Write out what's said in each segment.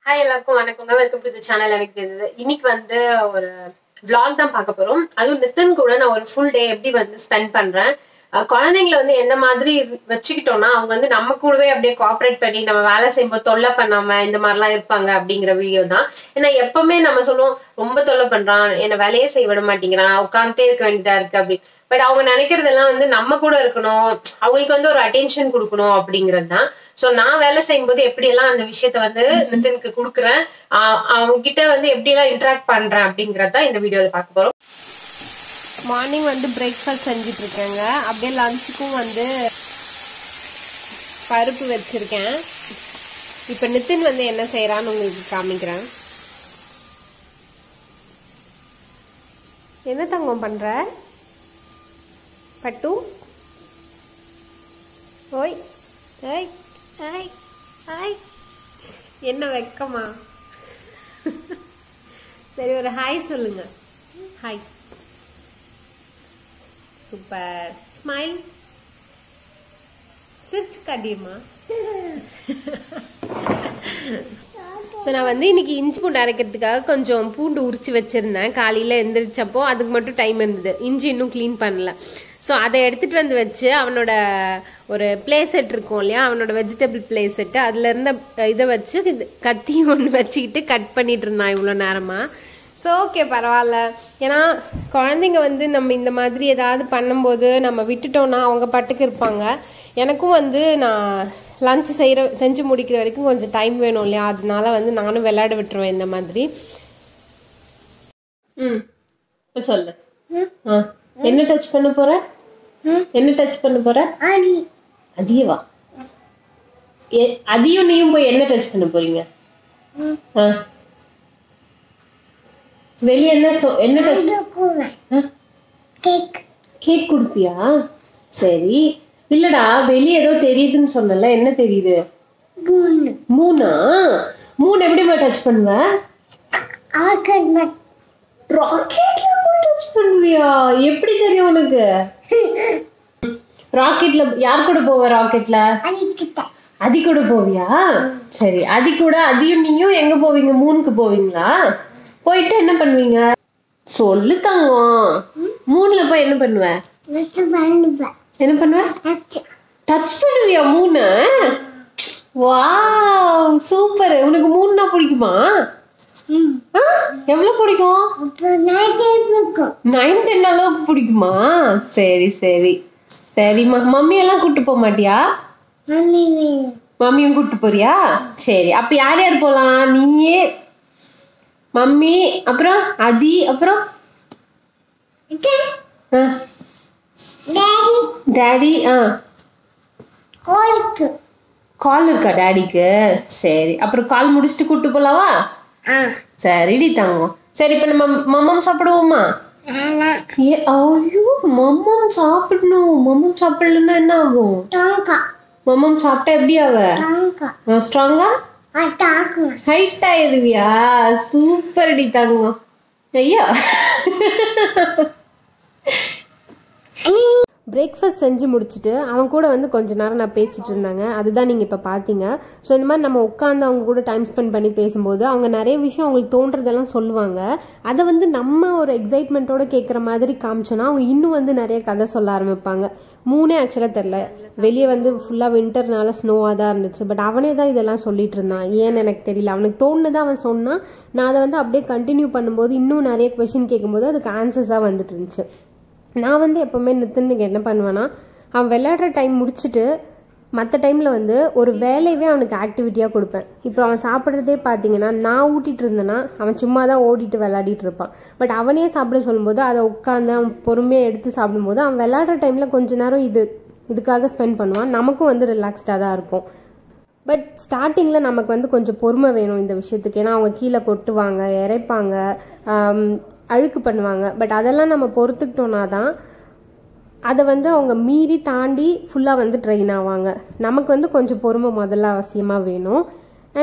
Hi எல்லாருக்கும் வணக்கங்க welcome to the channel எனக்கு தெரியுது இன்னைக்கு வந்து ஒரு vlog தான் பார்க்க போறோம் அதுவும் நித்தின் கூட நான் ஒரு ஃபுல் டே எப்படி வந்து ஸ்பெண்ட் பண்றேன் அஹ் குழந்தைங்களை வந்து என்ன மாதிரி வச்சுக்கிட்டோம்னா அவங்க வந்து நம்ம கூடவே அப்படியே கோஆப்ரேட் பண்ணி நம்ம வேலை செய்யும்போது தொல்லை பண்ணாம இந்த மாதிரிலாம் இருப்பாங்க அப்படிங்கிற வீடியோ தான் ஏன்னா எப்பவுமே நம்ம சொல்லுவோம் ரொம்ப தொல்லை பண்றான் என்ன வேலையே செய்ய விட மாட்டேங்கிறான் உட்காந்துட்டே இருக்க வேண்டியதா இருக்கு அப்படி பட் அவங்க நினைக்கிறதெல்லாம் வந்து நம்ம கூட இருக்கணும் அவங்களுக்கு வந்து ஒரு அட்டென்ஷன் கொடுக்கணும் அப்படிங்கிறது தான் ஸோ நான் வேலை செய்யும்போது எப்படியெல்லாம் அந்த விஷயத்த வந்து நிதினுக்கு கொடுக்குறேன் ஆஹ் அவங்க கிட்ட வந்து எப்படியெல்லாம் இன்ட்ராக்ட் பண்றேன் அப்படிங்கறத தான் இந்த வீடியோல பார்க்க போறோம் மார்னிங் வந்து பிரேக்ஃபாஸ்ட் செஞ்சுட்டு இருக்கேங்க அப்படியே லஞ்சுக்கும் வந்து பருப்பு வச்சிருக்கேன் இப்போ நிதின் வந்து என்ன செய்யறான்னு உங்களுக்கு காமிக்கிறேன் என்ன தங்கம் பண்ற பட்டு ஓய் ஏய் ஏய் ஹாய் என்ன வெக்கமா சரி ஒரு ஹாய் சொல்லுங்க ஹாய் சூப்பர் ஸ்மைல் சிரிச்சு காட்டியம்மா ஸோ நான் வந்து இன்னைக்கு இஞ்சி பூண்டு அரைக்கிறதுக்காக கொஞ்சம் பூண்டு உரிச்சு வச்சிருந்தேன் காலையில எந்திரிச்சப்போ அதுக்கு மட்டும் டைம் இருந்தது இஞ்சி இன்னும் க்ளீன் பண்ணல ஸோ அதை எடுத்துட்டு வந்து வச்சு அவனோட ஒரு பிளே செட் இருக்கும் இல்லையா அவனோட வெஜிடபிள் பிளே செட்டு அதுல இருந்த இதை வச்சு இது கத்தி ஒன்று வச்சுக்கிட்டு கட் பண்ணிட்டு இருந்தான் இவ்வளோ நேரமா ஸோ ஓகே பரவாயில்ல ஏன்னா குழந்தைங்க வந்து நம்ம இந்த மாதிரி ஏதாவது பண்ணும்போது நம்ம விட்டுட்டோம்னா அவங்க பாட்டுக்கு இருப்பாங்க எனக்கும் வந்து நான் லஞ்ச் செய்கிற செஞ்சு முடிக்கிற வரைக்கும் கொஞ்சம் டைம் வேணும் இல்லையா அதனால வந்து நானும் விளையாட விட்டுருவேன் இந்த மாதிரி ம் இப்போ சொல்லு ஆ என்ன டச் பண்ண போற என்ன டச் பண்ண போற அதியவா எ- அதியும் நீயும் போய் என்ன டச் பண்ண போறீங்க ஆ வெளிய என்ன சொ- என்ன டச் கேக் கொடுப்பியா சரி இல்லடா வெளிய ஏதோ தெரியுதுன்னு சொன்னல என்ன தெரியுது மூணா மூணு எப்படிமா டச் பண்ணுவ ராக்கெட்ல போய் டச் பண்ணுவியா எப்படி தெரியும் உனக்கு ராக்கெட்ல யார் கூட போவ ராக்கெட்ல அதி கூட போவியா சரி அதி கூட அதியும் நீயும் எங்க போவீங்க மூணுக்கு போவீங்களா போயிட்டு என்ன பண்ணுவீங்க சொல்லு தங்கம் மூணுல போய் என்ன பண்ணுவ என்ன பண்ணுவ டச் பண்ணுவியா மூணு வாவ் சூப்பர் உனக்கு மூணுனா பிடிக்குமா ஆ, எவ்வளவு பிடிக்கும் நைன் டென் அளவுக்கு பிடிக்குமா சரி சரி சரிம்மா மம்மி எல்லாம் கூட்டு போக மாட்டியா மம்மியும் கூட்டு போறியா சரி அப்ப யார் யார் போலாம் நீயே மம்மி அப்புறம் அதி அப்புறம் டாடி ஆ கால் இருக்கா டாடிக்கு சரி அப்புறம் கால் முடிச்சுட்டு கூட்டு போலாவா சரிடி தங்கம் சரி இப்ப நம்ம மம்மம் சாப்பிடுவோமா ஏ ஐயோ மம்மம் சாப்பிடணும் மம்மம் சாப்பிடலன்னா என்ன ஆகும் மம்மம் சாப்பிட்டா எப்படி ஆவ ஸ்ட்ராங்கா ஹைட் ஆயிருவியா சூப்பர் டி தங்கம் ஐயா பிரேக்ஃபாஸ்ட் செஞ்சு முடிச்சுட்டு அவன் கூட வந்து கொஞ்ச நேரம் நான் பேசிட்டு இருந்தாங்க அதுதான் நீங்கள் இப்போ பார்த்தீங்க ஸோ இந்த மாதிரி நம்ம உட்காந்து அவங்க கூட டைம் ஸ்பெண்ட் பண்ணி பேசும்போது அவங்க நிறைய விஷயம் அவங்களுக்கு தோன்றதெல்லாம் சொல்லுவாங்க அதை வந்து நம்ம ஒரு எக்ஸைட்மெண்ட்டோட கேட்குற மாதிரி காமிச்சோன்னா அவங்க இன்னும் வந்து நிறைய கதை சொல்ல ஆரம்பிப்பாங்க மூணே ஆக்சுவலாக தெரில வெளியே வந்து ஃபுல்லாக வின்டர்னால ஸ்னோவாக தான் இருந்துச்சு பட் அவனே தான் இதெல்லாம் சொல்லிட்டு இருந்தான் ஏன்னு எனக்கு தெரியல அவனுக்கு தோணுதான் அவன் சொன்னான் நான் அதை வந்து அப்படியே கண்டினியூ பண்ணும்போது இன்னும் நிறைய கொஷின் கேட்கும்போது அதுக்கு ஆன்சர்ஸாக வந்துட்டு இருந்துச்சு நான் வந்து எப்போவுமே நித்தினுக்கு என்ன பண்ணுவேன்னா அவன் விளையாடுற டைம் முடிச்சுட்டு மற்ற டைமில் வந்து ஒரு வேலையவே அவனுக்கு ஆக்டிவிட்டியாக கொடுப்பேன் இப்போ அவன் சாப்பிட்றதே பார்த்தீங்கன்னா நான் ஊட்டிட்டு இருந்தேன்னா அவன் சும்மா தான் ஓடிட்டு விளையாடிட்டு இருப்பான் பட் அவனே சாப்பிட சொல்லும்போது அதை உட்காந்து அவன் பொறுமையாக எடுத்து சாப்பிடும்போது அவன் விளையாடுற டைமில் கொஞ்ச நேரம் இது இதுக்காக ஸ்பெண்ட் பண்ணுவான் நமக்கும் வந்து ரிலாக்ஸ்டாக தான் இருக்கும் பட் ஸ்டார்டிங்கில் நமக்கு வந்து கொஞ்சம் பொறுமை வேணும் இந்த விஷயத்துக்கு ஏன்னா அவங்க கீழே கொட்டுவாங்க இறைப்பாங்க ஆம், அழுக்கு பண்ணுவாங்க பட் அதெல்லாம் நம்ம பொறுத்துக்கிட்டோன்னா தான் அதை வந்து அவங்க மீறி தாண்டி ஃபுல்லாக வந்து ட்ரெயின் ஆவாங்க நமக்கு வந்து கொஞ்சம் பொறுமை முதல்ல அவசியமாக வேணும் அண்ட்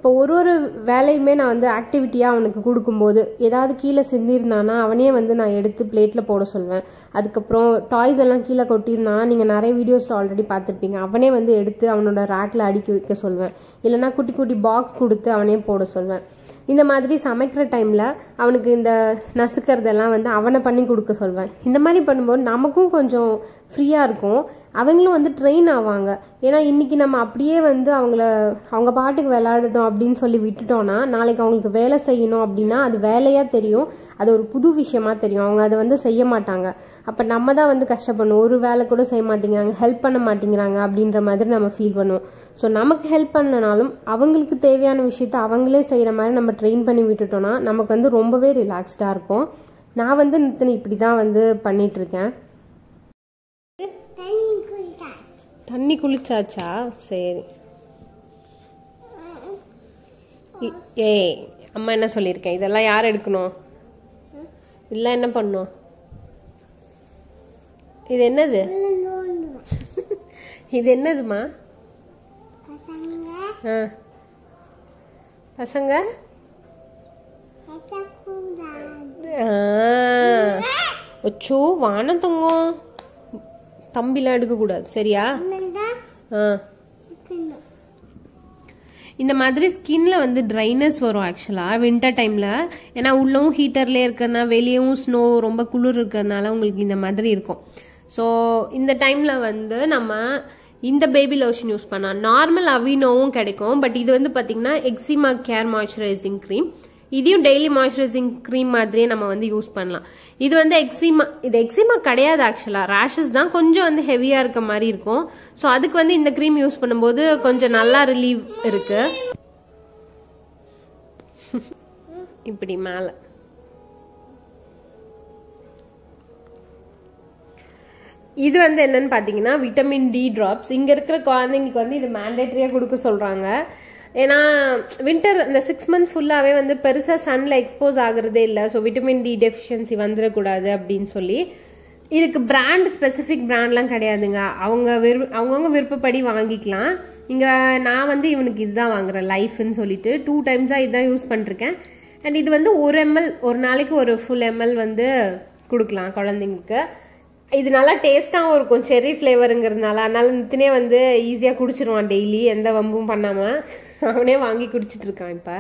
இப்போ ஒரு ஒரு வேலையுமே நான் வந்து ஆக்டிவிட்டியாக அவனுக்கு கொடுக்கும்போது ஏதாவது கீழே சிந்திருந்தானா அவனே வந்து நான் எடுத்து பிளேட்டில் போட சொல்வேன் அதுக்கப்புறம் டாய்ஸ் எல்லாம் கீழே கொட்டியிருந்தானா நீங்கள் நிறைய வீடியோஸில் ஆல்ரெடி பார்த்துருப்பீங்க அவனே வந்து எடுத்து அவனோட ரேக்கில் அடுக்கி வைக்க சொல்வேன் இல்லைனா குட்டி குட்டி பாக்ஸ் கொடுத்து அவனே போட சொல்வேன் இந்த மாதிரி சமைக்கிற டைமில் அவனுக்கு இந்த நசுக்கிறதெல்லாம் வந்து அவனை பண்ணி கொடுக்க சொல்வேன் இந்த மாதிரி பண்ணும்போது நமக்கும் கொஞ்சம் ஃப்ரீயாக இருக்கும் அவங்களும் வந்து ட்ரெயின் ஆவாங்க ஏன்னா இன்னைக்கு நம்ம அப்படியே வந்து அவங்கள அவங்க பாட்டுக்கு விளையாடட்டும் அப்படின்னு சொல்லி விட்டுட்டோம்னா நாளைக்கு அவங்களுக்கு வேலை செய்யணும் அப்படின்னா அது வேலையாக தெரியும் அது ஒரு புது விஷயமா தெரியும் அவங்க அதை வந்து செய்ய மாட்டாங்க அப்போ நம்ம தான் வந்து கஷ்டப்படணும் ஒரு வேலை கூட செய்ய மாட்டேங்கிறாங்க ஹெல்ப் பண்ண மாட்டேங்கிறாங்க அப்படின்ற மாதிரி நம்ம ஃபீல் பண்ணுவோம் ஸோ நமக்கு ஹெல்ப் பண்ணனாலும் அவங்களுக்கு தேவையான விஷயத்த அவங்களே செய்கிற மாதிரி நம்ம ட்ரெயின் பண்ணி விட்டுட்டோம்னா நமக்கு வந்து ரொம்பவே ரிலாக்ஸ்டாக இருக்கும் நான் வந்து நித்தின் இப்படி தான் வந்து பண்ணிட்டு இருக்கேன் தண்ணி குடிச்சாச்சு தண்ணி குளிச்சாச்சா சரி இ- ஏய் அம்மா என்ன சொல்லியிருக்கேன் இதெல்லாம் யார் எடுக்கணும் இல்லை என்ன பண்ணும் இது என்னது இது என்னதுமா பசங்க ஆ பசங்க எச்சக்கூடாது ஆ. அச்சோ வானம் தங்கம் தம்பிலாம் எடுக்கக்கூடாது சரியா தான் ஆ இருக்கணும் இந்த மாதிரி ஸ்கின்ல வந்து ட்ரைனஸ் வரும் ஆக்சுவலாக வின்டர் டைமில் ஏன்னா உள்ளவும் ஹீட்டர்லேயே இருக்கிறதுனால வெளியவும் ஸ்னோ ரொம்ப குளிர் இருக்கிறதுனால உங்களுக்கு இந்த மாதிரி இருக்கும் ஸோ இந்த டைமில் வந்து நம்ம இந்த பேபி லோஷன் யூஸ் பண்ணலாம் நார்மல் அவினோவும் கிடைக்கும் பட் இது வந்து பார்த்தீங்கன்னா எக்ஸிமா கேர் மாய்ஸ்சரைசிங் க்ரீம் இதையும் டெய்லி மாய்ஸ்சரைசிங் க்ரீம் மாதிரியே நம்ம வந்து யூஸ் பண்ணலாம் இது வந்து எக்ஸிமா இது எக்ஸிமா கிடையாது ஆக்சுவலாக ரேஷஸ் தான் கொஞ்சம் வந்து ஹெவியாக இருக்க மாதிரி இருக்கும் ஸோ அதுக்கு வந்து இந்த க்ரீம் யூஸ் பண்ணும்போது கொஞ்சம் நல்லா ரிலீவ் இருக்கு இப்படி மேலே இது வந்து என்னன்னு பார்த்தீங்கன்னா விட்டமின் டி ட்ராப்ஸ் இங்கே இருக்கிற குழந்தைங்களுக்கு வந்து இது மேண்டேட்டரியாக கொடுக்க சொல்கிறாங்க ஏன்னா வின்டர் இந்த சிக்ஸ் மந்த் ஃபுல்லாகவே வந்து பெருசாக சன்ல எக்ஸ்போஸ் ஆகுறதே இல்லை ஸோ விட்டமின் டி டெஃபிஷியன்சி வந்துடக்கூடாது அப்படின்னு சொல்லி இதுக்கு பிராண்ட் ஸ்பெசிஃபிக் பிராண்ட்லாம் கிடையாதுங்க அவங்க விரு அவங்கவுங்க விருப்பப்படி வாங்கிக்கலாம் இங்கே நான் வந்து இவனுக்கு இதுதான் வாங்குறேன் லைஃப்னு சொல்லிட்டு டூ டைம்ஸாக இதுதான் யூஸ் பண்ணிருக்கேன் அண்ட் இது வந்து ஒரு எம்எல் ஒரு நாளைக்கு ஒரு ஃபுல் எம்எல் வந்து கொடுக்கலாம் குழந்தைங்களுக்கு இது நல்லா டேஸ்டாகவும் இருக்கும் செர்ரி ஃப்ளேவருங்கிறதுனால அதனால நித்தினே வந்து ஈஸியாக குடிச்சிருவான் டெய்லி எந்த வம்பும் பண்ணாமல் அவனே வாங்கி குடிச்சிட்டு இருக்கான் இப்போ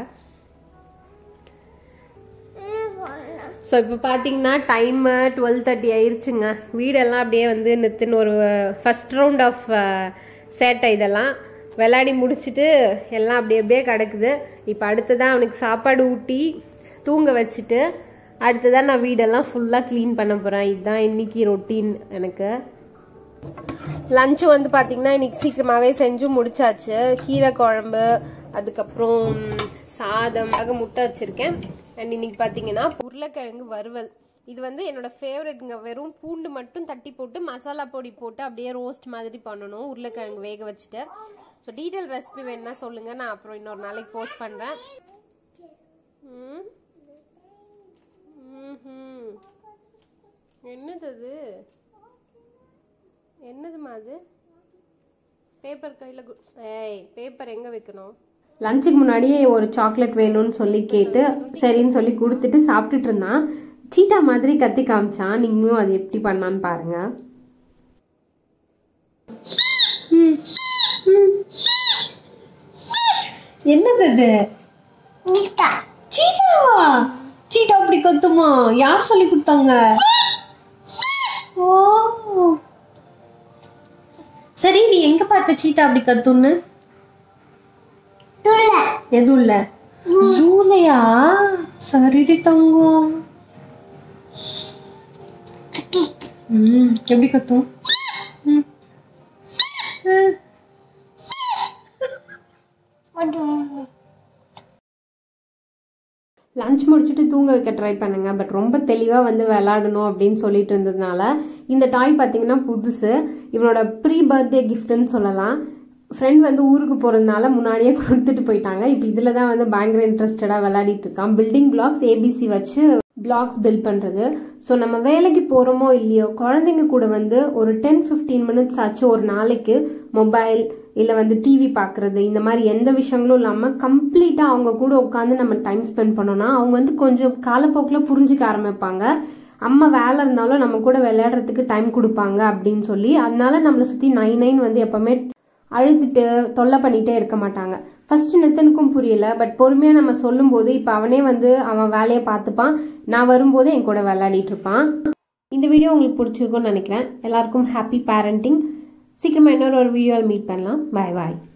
ஸோ இப்போ பார்த்தீங்கன்னா டைமு டுவெல் தேர்ட்டி ஆயிருச்சுங்க வீடெல்லாம் அப்படியே வந்து நித்தின் ஒரு ஃபர்ஸ்ட் ரவுண்ட் ஆஃப் சேட்டை இதெல்லாம் விளையாடி முடிச்சுட்டு எல்லாம் அப்படியே அப்படியே கிடக்குது இப்போ அடுத்ததான் அவனுக்கு சாப்பாடு ஊட்டி தூங்க வச்சுட்டு அடுத்ததான் நான் வீடெல்லாம் ஃபுல்லாக க்ளீன் பண்ண போகிறேன் இதுதான் இன்னைக்கு ரொட்டீன் எனக்கு லஞ்சு வந்து பார்த்தீங்கன்னா இன்னைக்கு சீக்கிரமாகவே செஞ்சு முடிச்சாச்சு கீரை குழம்பு அதுக்கப்புறம் சாதம் ஆக முட்டை வச்சிருக்கேன் அண்ட் இன்னைக்கு பார்த்தீங்கன்னா உருளைக்கிழங்கு வறுவல் இது வந்து என்னோட ஃபேவரெட்ங்க வெறும் பூண்டு மட்டும் தட்டி போட்டு மசாலா பொடி போட்டு அப்படியே ரோஸ்ட் மாதிரி பண்ணணும் உருளைக்கிழங்கு வேக வச்சுட்டு ஸோ டீட்டெயில் ரெசிபி வேணும்னா சொல்லுங்க நான் அப்புறம் இன்னொரு நாளைக்கு போஸ்ட் பண்ணுறேன் ம் ம்ஹும். என்னது அது என்னதுமா அது பேப்பர் கையில் ஏய் பேப்பர் எங்கே வைக்கணும் லஞ்சுக்கு முன்னாடியே ஒரு சாக்லேட் வேணும்னு சொல்லி கேட்டு சரின்னு சொல்லி கொடுத்துட்டு சாப்பிட்டுட்டு இருந்தான் சீட்டா மாதிரி கத்தி காமிச்சான் நீங்களும் அது எப்படி பண்ணான்னு பாருங்க என்னது அது நிக்கா சீட்டாவா சீட்டா அப்படி கத்துமா யார் சொல்லி கொடுத்தாங்க ஓ சரி நீ எங்க பார்த்த சீட்டா அப்படி கத்துன்னு துள்ள எதுவும் இல்ல ஜூலையா சரிடி தங்கம் ம் எப்படி கத்தும் ம். ம். லஞ்ச் முடிச்சுட்டு தூங்க வைக்க ட்ரை பண்ணுங்க பட் ரொம்ப தெளிவாக வந்து விளாடணும் அப்படின்னு சொல்லிட்டு இருந்ததுனால இந்த டாய் பார்த்தீங்கன்னா புதுசு இவனோட ப்ரீ பர்த்டே கிஃப்ட்னு சொல்லலாம் ஃப்ரெண்ட் வந்து ஊருக்கு போகிறதுனால முன்னாடியே கொடுத்துட்டு போயிட்டாங்க இப்போ இதில் தான் வந்து பயங்கர இன்ட்ரெஸ்டடாக விளையாடிட்டு இருக்கான் பில்டிங் பிளாக்ஸ் ஏபிசி வச்சு பிளாக்ஸ் பில்ட் பண்ணுறது ஸோ நம்ம வேலைக்கு போகிறோமோ இல்லையோ குழந்தைங்க கூட வந்து ஒரு டென் ஃபிஃப்டீன் மினிட்ஸ் ஆச்சு ஒரு நாளைக்கு மொபைல் இல்லை வந்து டிவி பார்க்குறது இந்த மாதிரி எந்த விஷயங்களும் இல்லாமல் கம்ப்ளீட்டாக அவங்க கூட உட்காந்து நம்ம டைம் ஸ்பெண்ட் பண்ணோம்னா அவங்க வந்து கொஞ்சம் காலப்போக்கில் புரிஞ்சுக்க ஆரம்பிப்பாங்க அம்மா வேலை இருந்தாலும் நம்ம கூட விளையாடுறதுக்கு டைம் கொடுப்பாங்க அப்படின்னு சொல்லி அதனால நம்மளை சுற்றி நைன் நைன் வந்து எப்போவுமே அழுதுட்டு தொல்லை பண்ணிகிட்டே இருக்க மாட்டாங்க ஃபர்ஸ்ட் நித்தனுக்கும் புரியல பட் பொறுமையாக நம்ம சொல்லும்போது இப்போ அவனே வந்து அவன் வேலையை பார்த்துப்பான் நான் வரும்போது என் கூட விளையாடிட்டு இருப்பான் இந்த வீடியோ உங்களுக்கு பிடிச்சிருக்கும்னு நினைக்கிறேன் எல்லாருக்கும் ஹாப்பி பேரண்டிங் சீக்கிரமாக இன்னொரு ஒரு வீடியோவில் மீட் பண்ணலாம் பாய் பாய்